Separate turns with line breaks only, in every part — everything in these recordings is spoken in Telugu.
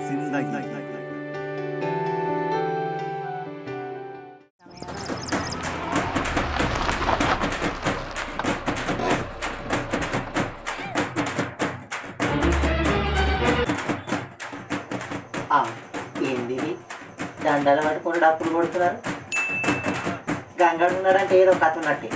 जिंदगी
ఆ, ఏంది ఇది? దండాలు పట్టుకుని డప్పులు కొడుతున్నారు గంగడు ఉన్నాడంటే ఏదో కథ ఉన్నట్టే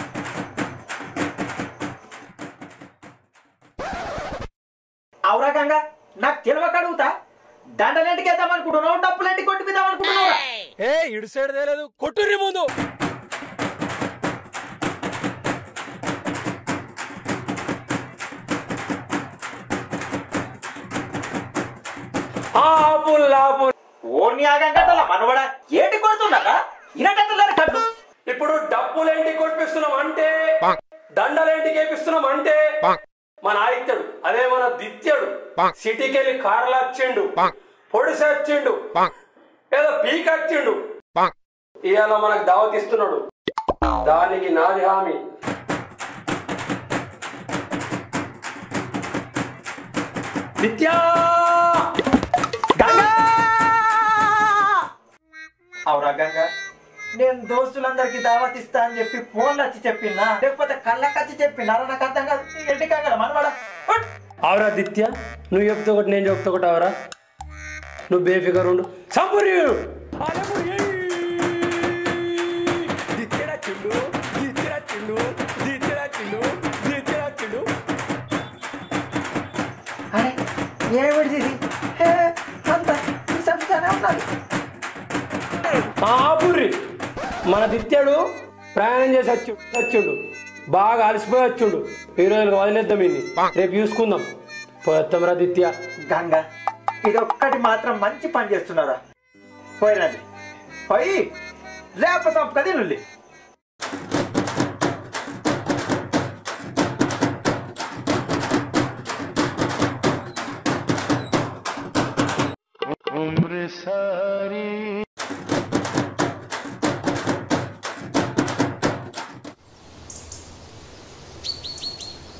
అవురా గంగ నాకు తెలియక అడుగుతా దండలేంటికి వేద్దాం అనుకుంటున్నావు డప్పులేంటి కొట్టిపిద్దాం అనుకుంటున్నావు
ఏ ఇడు సైడ్ తేలేదు కొట్టుర్రి ముందు ఆపుల్ ఆపుల్
ఓర్ని ఆగంగట్టల మనవడ ఏంటి కొడుతున్నారా ఇనకట్టలేరు కట్టు
ఇప్పుడు డబ్బులేంటి కొట్టిస్తున్నాం అంటే దండలేంటి కేపిస్తున్నాం అంటే మన ఆదిత్యుడు అదే మన దిత్యుడు సిటీకి వెళ్ళి కార్లు వచ్చిండు పొడిసి వచ్చిండు ఏదో పీక్ వచ్చిండు ఇవాళ మనకు దావత్ ఇస్తున్నాడు దానికి నాది హామీ నిత్యా
గంగా అవురా గంగ నేను దోస్తులందరికి దావత్ ఇస్తా అని చెప్పి ఫోన్లు వచ్చి చెప్పినా లేకపోతే కళ్ళకి వచ్చి చెప్పినారా నాకు అర్థం కాదు ఏంటి గంగ మనవడ ఉట్.
అవరా దిత్య నువ్వు చెప్తే ఒకటి నేను చెప్తా ఒకటి అవరా నువ్వు బేఫికర్ ఉండు సంపూరి
అరే ఏమిటి ఇది హే, అంత సంస్థనే ఉన్నది
ఆపుర్రి మన దిత్యాడు ప్రయాణం చేసి వచ్చి వచ్చిండు బాగా అలసిపోయి వచ్చిండు ఈ రోజులకు వదిలేద్దాం ఇన్ని రేపు చూసుకుందాం పోతాం రా దిత్య
గంగ ఇది ఒక్కటి మాత్రం మంచి పని చేస్తున్నారా పోయిరండి పోయి లేకపోతే కది నుండి